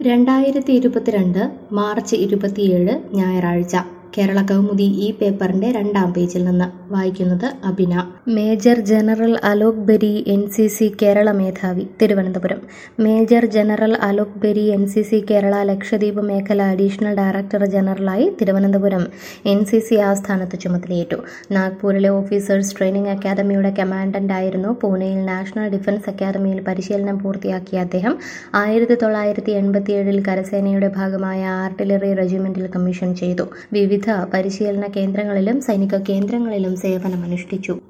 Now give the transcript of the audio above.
രണ്ടായിരത്തി ഇരുപത്തിരണ്ട് മാർച്ച് ഇരുപത്തിയേഴ് ഞായറാഴ്ച കേരള കൗമുദി ഈ പേപ്പറിന്റെ രണ്ടാം പേജിൽ നിന്ന് വായിക്കുന്നത് Abhina major general Alok Beri N C C Kerala മേധാവി Thiruvananthapuram major general Alok Beri N C C Kerala Lakshadweep മേഖല അഡീഷണൽ ഡയറക്ടർ ജനറലായി തിരുവനന്തപുരം എൻ സി സി ആസ്ഥാനത്ത് ചുമതലയേറ്റു നാഗ്പൂരിലെ ഓഫീസേഴ്സ് ട്രെയിനിംഗ് അക്കാദമിയുടെ കമാൻഡന്റായിരുന്നു പൂനെയിൽ നാഷണൽ ഡിഫൻസ് അക്കാദമിയിൽ പരിശീലനം പൂർത്തിയാക്കിയ അദ്ദേഹം ആയിരത്തി തൊള്ളായിരത്തി എൺപത്തിയേഴിൽ കരസേനയുടെ ഭാഗമായ ആർട്ടിലറി റെജിമെന്റിൽ കമ്മീഷൻ ചെയ്തു വിവിധ പരിശീലന കേന്ദ്രങ്ങളിലും സൈനിക കേന്ദ്രങ്ങളിലും സേവനമനുഷ്ഠിച്ചു